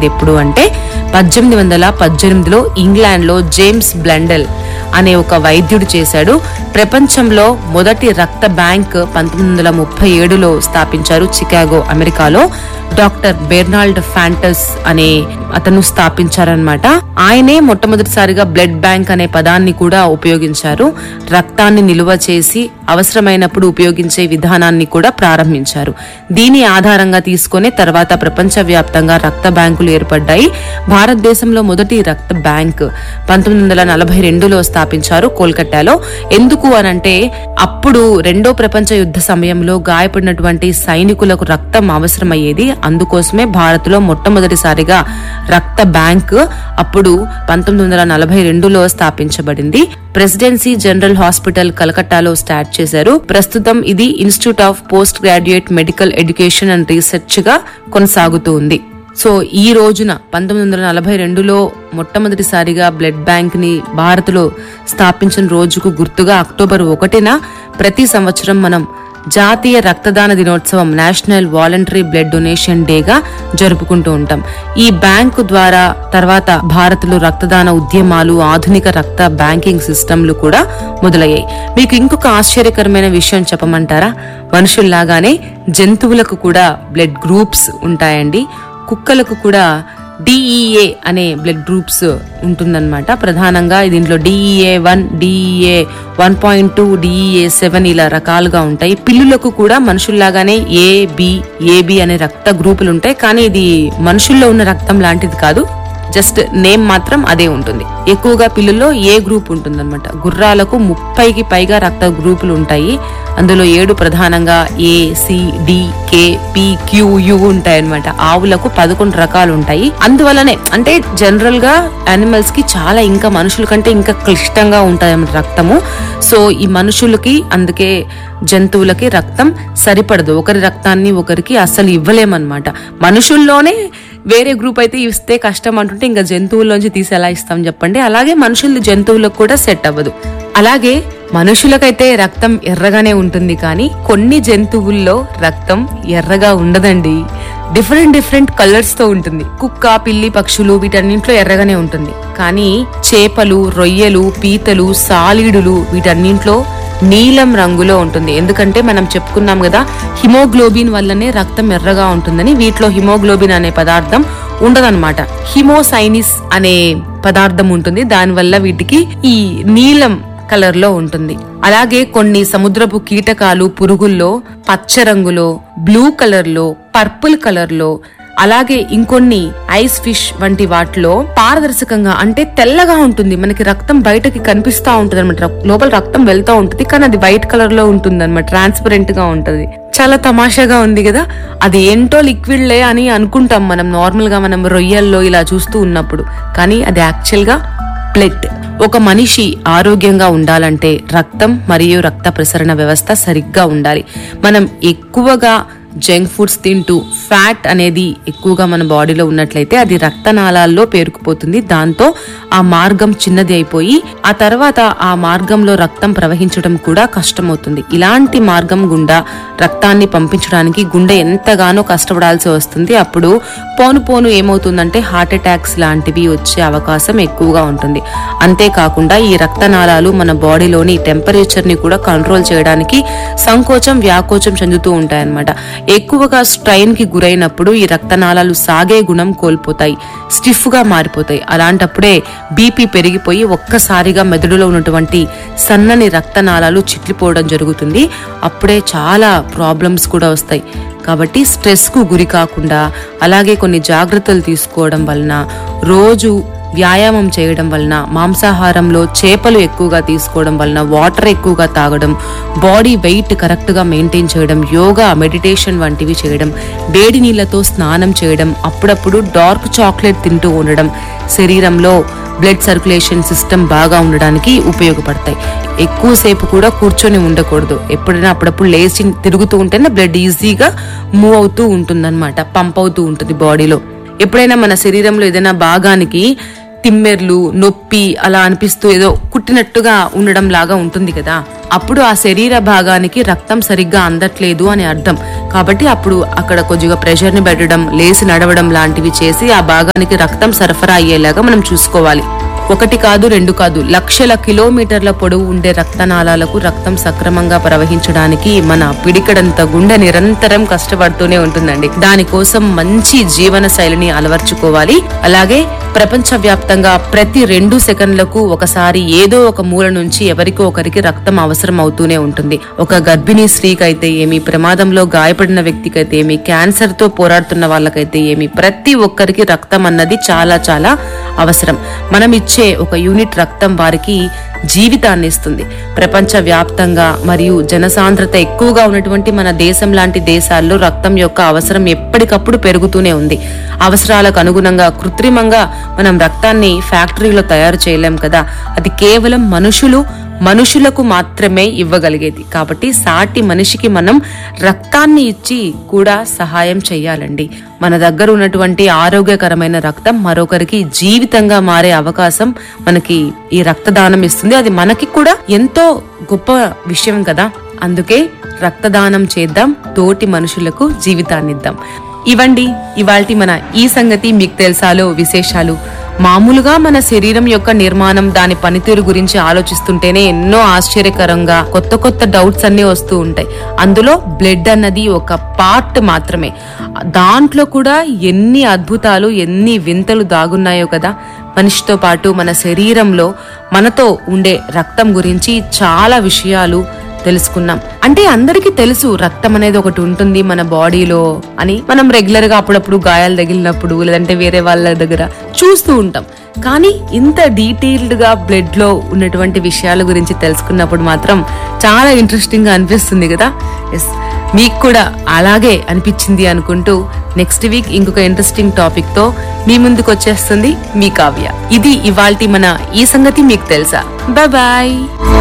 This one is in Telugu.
ఇది ఎప్పుడు అంటే పద్దెనిమిది వందల పద్దెనిమిదిలో ఇంగ్లాండ్ లో జేమ్స్ బ్లండెల్ అనే ఒక వైద్యుడు చేశాడు ప్రపంచంలో మొదటి రక్త బ్యాంక్ పంతొమ్మిది వందల ముప్పై ఏడులో స్థాపించారు చికాగో అమెరికాలో డాక్టర్ బెర్నాల్డ్ ఫ్యాంటస్ అనే అతను స్థాపించారనమాట ఆయనే మొట్టమొదటిసారిగా బ్లడ్ బ్యాంక్ అనే పదాన్ని కూడా ఉపయోగించారు రక్తాన్ని నిల్వ చేసి అవసరమైనప్పుడు ఉపయోగించే విధానాన్ని కూడా ప్రారంభించారు దీని ఆధారంగా తీసుకునే తర్వాత ప్రపంచవ్యాప్తంగా రక్త బ్యాంకులు ఏర్పడ్డాయి భారతదేశంలో మొదటి రక్త బ్యాంక్ పంతొమ్మిది వందల నలభై రెండులో స్థాపించారు కోల్కతాలో ఎందుకు అనంటే అప్పుడు రెండో ప్రపంచ యుద్ధ సమయంలో గాయపడినటువంటి సైనికులకు రక్తం అవసరమయ్యేది అందుకోసమే భారత్ లో మొట్టమొదటిసారిగా రక్త బ్యాంక్ అప్పుడు పంతొమ్మిది వందల నలభై రెండులో స్థాపించబడింది ప్రెసిడెన్సీ జనరల్ హాస్పిటల్ కలకట్టాలో స్టార్ట్ చేశారు ప్రస్తుతం ఇది institute of postgraduate medical education and research గా కొనసాగుతూ ఉంది సో ఈ రోజున పంతొమ్మిది వందల నలభై రెండులో మొట్టమొదటిసారిగా బ్లడ్ బ్యాంక్ ని భారత్ లో స్థాపించిన రోజుకు గుర్తుగా అక్టోబర్ ఒకటిన ప్రతి సంవత్సరం మనం జాతీయ రక్తదాన దినోత్సవం నేషనల్ వాలంటరీ బ్లడ్ డొనేషన్ డేగా జరుపుకుంటూ ఉంటాం ఈ బ్యాంకు ద్వారా తర్వాత భారత్లో రక్తదాన ఉద్యమాలు ఆధునిక రక్త బ్యాంకింగ్ సిస్టంలు కూడా మొదలయ్యాయి మీకు ఇంకొక ఆశ్చర్యకరమైన విషయం చెప్పమంటారా మనుషుల్లాగానే జంతువులకు కూడా బ్లడ్ గ్రూప్స్ ఉంటాయండి కుక్కలకు కూడా డిఈఏ అనే బ్లడ్ గ్రూప్స్ ఉంటుందన్నమాట ప్రధానంగా దీంట్లో DEA one DEA one point two DEA seven ఇలా రకాలుగా ఉంటాయి పిల్లులకు కూడా మనుషుల్లాగానే ఏ బి ఏబి అనే రక్త గ్రూపులు ఉంటాయి కానీ ఇది మనుషుల్లో ఉన్న రక్తం లాంటిది కాదు జస్ట్ నేమ్ మాత్రం అదే ఉంటుంది ఎక్కువగా పిల్లుల్లో ఏ గ్రూప్ ఉంటుందన్నమాట గుర్రాలకు ముప్పైకి పైగా రక్త గ్రూపులు ఉంటాయి అందులో ఏడు ప్రధానంగా A C D K P Q U ఉంటాయి అనమాట ఆవులకు పదకొండు రకాలు ఉంటాయి అందువల్లనే అంటే జనరల్ గా యానిమల్స్ కి చాలా ఇంకా మనుషుల కంటే ఇంకా క్లిష్టంగా ఉంటాయి అన్నమాట రక్తము సో ఈ మనుషులకి అందుకే జంతువులకి రక్తం సరిపడదు ఒకరి రక్తాన్ని ఒకరికి అస్సలు ఇవ్వలేమన్నమాట మనుషుల్లోనే వేరే గ్రూప్ అయితే ఇస్తే కష్టం అంటుంటే ఇంకా జంతువుల్లోంచి తీసి ఎలా ఇస్తాం చెప్పండి అలాగే మనుషులు జంతువులకు కూడా సెట్ అవ్వదు అలాగే మనుషులకైతే రక్తం ఎర్రగానే ఉంటుంది కానీ కొన్ని జంతువుల్లో రక్తం ఎర్రగా ఉండదండి డిఫరెంట్ డిఫరెంట్ కలర్స్ తో ఉంటుంది కుక్క పిల్లి పక్షులు వీటన్నింటిలో ఎర్రగానే ఉంటుంది కానీ చేపలు రొయ్యలు పీతలు సాలీడులు వీటన్నింటిలో నీలం రంగులో ఉంటుంది ఎందుకంటే మనం చెప్పుకున్నాం కదా హిమోగ్లోబిన్ వల్లనే రక్తం ఎర్రగా ఉంటుందని వీటిలో హిమోగ్లోబిన్ అనే పదార్థం ఉండదన్నమాట హిమోసైనిస్ అనే పదార్థం ఉంటుంది దానివల్ల వీటికి ఈ నీలం కలర్ లో ఉంటుంది అలాగే కొన్ని సముద్రపు కీటకాలు పురుగుల్లో పచ్చ రంగులో బ్లూ కలర్ లో పర్పుల్ కలర్ లో అలాగే ఇంకొన్ని ఐస్ ఫిష్ వంటి వాటిలో పారదర్శకంగా అంటే తెల్లగా ఉంటుంది మనకి రక్తం బయటకి కనిపిస్తా ఉంటుంది అనమాట లోపల రక్తం వెళ్తా ఉంటుంది కానీ అది వైట్ కలర్ లో ఉంటుంది అనమాట ట్రాన్స్పరెంట్ గా ఉంటది చాలా తమాషాగా ఉంది కదా అది ఏంటో లిక్విడ్ లే అని అనుకుంటాం మనం నార్మల్ గా మనం రొయ్యల్లో ఇలా చూస్తూ ఉన్నప్పుడు కానీ అది యాక్చువల్ గా బ్లడ్ ఒక మనిషి ఆరోగ్యంగా ఉండాలంటే రక్తం మరియు రక్త ప్రసరణ వ్యవస్థ సరిగ్గా ఉండాలి మనం ఎక్కువగా జంక్ ఫుడ్స్ తింటూ ఫ్యాట్ అనేది ఎక్కువగా మన బాడీలో ఉన్నట్లయితే అది రక్తనాళాల్లో పేరుకుపోతుంది దాంతో ఆ మార్గం చిన్నది అయిపోయి ఆ తర్వాత ఆ మార్గంలో రక్తం ప్రవహించడం కూడా కష్టమవుతుంది ఇలాంటి మార్గం గుండా రక్తాన్ని పంపించడానికి గుండె ఎంతగానో కష్టపడాల్సి వస్తుంది అప్పుడు పోను పోను ఏమవుతుందంటే హార్ట్ అటాక్స్ లాంటివి వచ్చే అవకాశం ఎక్కువగా ఉంటుంది అంతేకాకుండా ఈ రక్తనాళాలు మన బాడీలోని టెంపరేచర్ ని కూడా కంట్రోల్ చేయడానికి సంకోచం వ్యాకోచం చెందుతూ ఉంటాయన్నమాట ఎక్కువగా స్ట్రైన్ కి గురైనప్పుడు ఈ రక్తనాళాలు సాగే గుణం కోల్పోతాయి స్టిఫ్ గా మారిపోతాయి అలాంటప్పుడే బీపీ పెరిగిపోయి ఒక్కసారిగా మెదడులో ఉన్నటువంటి సన్నని రక్తనాళాలు చిట్లిపోవడం జరుగుతుంది అప్పుడే చాలా ప్రాబ్లమ్స్ కూడా వస్తాయి కాబట్టి స్ట్రెస్ కు గురి కాకుండా అలాగే కొన్ని జాగ్రత్తలు తీసుకోవడం వలన రోజు వ్యాయామం చేయడం వలన మాంసాహారంలో చేపలు ఎక్కువగా తీసుకోవడం వలన వాటర్ ఎక్కువగా తాగడం బాడీ వెయిట్ కరెక్ట్ గా మెయింటైన్ చేయడం యోగా మెడిటేషన్ వంటివి చేయడం వేడి నీళ్లతో స్నానం చేయడం అప్పుడప్పుడు డార్క్ చాక్లెట్ తింటూ ఉండడం శరీరంలో బ్లడ్ సర్క్యులేషన్ సిస్టమ్ బాగా ఉండడానికి ఉపయోగపడతాయి ఎక్కువసేపు కూడా కూర్చొని ఉండకూడదు ఎప్పుడైనా అప్పుడప్పుడు లేచి తిరుగుతూ ఉంటేనే బ్లడ్ ఈజీగా మూవ్ అవుతూ ఉంటుందన్నమాట పంప్ అవుతూ ఉంటుంది బాడీలో ఎప్పుడైనా మన శరీరంలో ఏదైనా భాగానికి తిమ్మెర్లు నొప్పి అలా అనిపిస్తూ ఏదో కుట్టినట్టుగా ఉండడం లాగా ఉంటుంది కదా అప్పుడు ఆ శరీర భాగానికి రక్తం సరిగ్గా అందట్లేదు అని అర్థం కాబట్టి అప్పుడు అక్కడ కొద్దిగా ప్రెషర్ ని పెట్టడం లేసి నడవడం లాంటివి చేసి ఆ భాగానికి రక్తం సరఫరా అయ్యేలాగా మనం చూసుకోవాలి ఒకటి కాదు రెండు కాదు లక్షల కిలోమీటర్ల పొడవు ఉండే రక్తనాళాలకు రక్తం సక్రమంగా ప్రవహించడానికి మన పిడికడంత గుండె నిరంతరం కష్టపడుతూనే ఉంటుందండి దానికోసం మంచి జీవన శైలిని అలవర్చుకోవాలి అలాగే ప్రపంచ వ్యాప్తంగా ప్రతి రెండు సెకండ్లకు ఒకసారి ఏదో ఒక మూల నుంచి ఎవరికో ఒకరికి రక్తం అవసరం అవుతూనే ఉంటుంది ఒక గర్భిణీ స్త్రీకైతే ఏమి ప్రమాదంలో గాయపడిన వ్యక్తికైతే ఏమి క్యాన్సర్ తో పోరాడుతున్న వాళ్ళకైతే ఏమి ప్రతి ఒక్కరికి రక్తం అన్నది చాలా చాలా అవసరం మనం ఇచ్చే ఒక యూనిట్ రక్తం వారికి జీవితాన్ని ఇస్తుంది ప్రపంచ వ్యాప్తంగా మరియు జనసాంద్రత ఎక్కువగా ఉన్నటువంటి మన దేశం లాంటి దేశాల్లో రక్తం యొక్క అవసరం ఎప్పటికప్పుడు పెరుగుతూనే ఉంది అవసరాలకు అనుగుణంగా కృత్రిమంగా మనం రక్తాన్ని ఫ్యాక్టరీలో తయారు చేయలేం కదా అది కేవలం మనుషులు మనుషులకు మాత్రమే ఇవ్వగలిగేది కాబట్టి సాటి మనిషికి మనం రక్తాన్ని ఇచ్చి కూడా సహాయం చేయాలండి మన దగ్గర ఉన్నటువంటి ఆరోగ్యకరమైన రక్తం మరొకరికి జీవితంగా మారే అవకాశం మనకి ఈ రక్తదానం ఇస్తుంది అది మనకి కూడా ఎంతో గొప్ప విషయం కదా అందుకే రక్తదానం చేద్దాం తోటి మనుషులకు జీవితాన్ని ఇద్దాం ఇవండి ఇవాల్టి మన ఈ సంగతి మీకు తెలుసాలో విశేషాలు మామూలుగా మన శరీరం యొక్క నిర్మాణం దాని పనితీరు గురించి ఆలోచిస్తుంటేనే ఎన్నో ఆశ్చర్యకరంగా కొత్త కొత్త డౌట్స్ అన్ని వస్తూ ఉంటాయి అందులో బ్లడ్ అన్నది ఒక పార్ట్ మాత్రమే దాంట్లో కూడా ఎన్ని అద్భుతాలు ఎన్ని వింతలు దాగున్నాయో కదా మనిషితో పాటు మన శరీరంలో మనతో ఉండే రక్తం గురించి చాలా విషయాలు తెలుసుకున్నాం అంటే అందరికీ తెలుసు రక్తం అనేది ఒకటి ఉంటుంది మన బాడీలో అని మనం రెగ్యులర్ గా అప్పుడప్పుడు గాయాలు తగిలినప్పుడు లేదంటే వేరే వాళ్ళ దగ్గర చూస్తూ ఉంటాం కానీ ఇంత డీటెయిల్డ్ గా బ్లడ్ లో ఉన్నటువంటి విషయాల గురించి తెలుసుకున్నప్పుడు మాత్రం చాలా ఇంట్రెస్టింగ్ గా అనిపిస్తుంది కదా ఎస్ మీకు కూడా అలాగే అనిపించింది అనుకుంటూ నెక్స్ట్ వీక్ ఇంకొక ఇంట్రెస్టింగ్ టాపిక్ తో మీ ముందుకు వచ్చేస్తుంది మీ కావ్య ఇది ఇవాల్టి మన ఈ సంగతి మీకు తెలుసా బాయ్